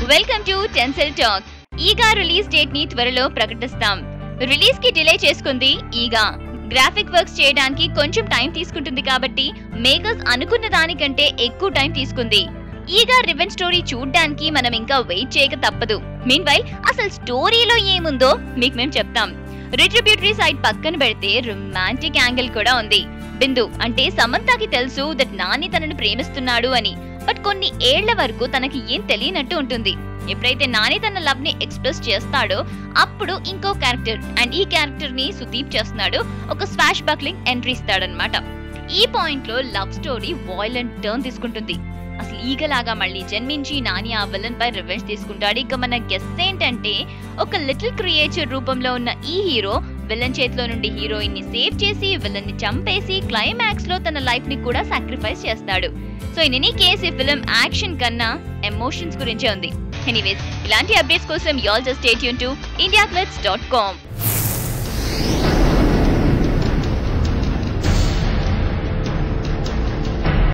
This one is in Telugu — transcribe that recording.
welcome to tinsel talk Eega release date ని త్వరలో ప్రకటిస్తాం రిలీజ్ కి డిలే చేసుకుంది ఈగా గ్రాఫిక్ వర్క్స్ చేయడానికి కొంచెం టైం తీసుకుంటుంది కాబట్టి మేకర్స్ అనుకున్న దానికంటే ఎక్కువ టైం తీసుకుంది ఈగా రివెంజ్ స్టోరీ చూడ్డానికి మనం ఇంకా వెయిట్ చేయక తప్పదు మీన్ వైల్ అసలు స్టోరీలో ఏముందో మీకు మేము చెప్తాం రిట్రిబ్యూటరీ సైడ్ పక్కన పెడితే రొమాంటిక్ యాంగిల్ కూడా ఉంది బిందు అంటే సమంతకి తెలుసు దట్ నాని తనను ప్రేమిస్తున్నాడు అని బట్ కొన్ని ఏళ్ల వరకు తనకి ఏం తెలియనట్టు ఉంటుంది ఎప్పుడైతే నాని తన లవ్ ని ఎక్స్ప్రెస్ చేస్తాడో అప్పుడు ఇంకో క్యారెక్టర్ అండ్ ఈ క్యారెక్టర్ ని సుదీప్ చేస్తున్నాడు ఒక స్వాష్ బక్లింగ్ ఎంట్రీ ఇస్తాడనమాట ఈ పాయింట్ లో లవ్ స్టోరీ వాయిలెంట్ టర్న్ తీసుకుంటుంది అసలు ఈగలాగా మళ్ళీ జన్మించి నాని ఆ విలన్ పై రివెంజ్ తీసుకుంటాడు ఇక మన గెస్ట్ ఏంటంటే ఒక లిటిల్ క్రియేచర్ రూపంలో ఉన్న ఈ హీరో విలన్ చేతిలో నుండి హీరోయిన్ ని సేవ్ చేసి విలన్ ని చంపేసి క్లైమాక్స్ లో తన లైఫ్ ని కూడా సాక్రిఫైస్ చేస్తాడు సో ఇన్ ఎనీ కేస్ ఈ ఫిలిం యాక్షన్ కన్నా ఎమోషన్స్ గురించే ఉంది ఎనీవేస్ ఇలాంటి అప్డేట్స్ కోసం యాల్ జస్ట్ స్టేట్ యూన్ టు ఇండియా డాట్ కామ్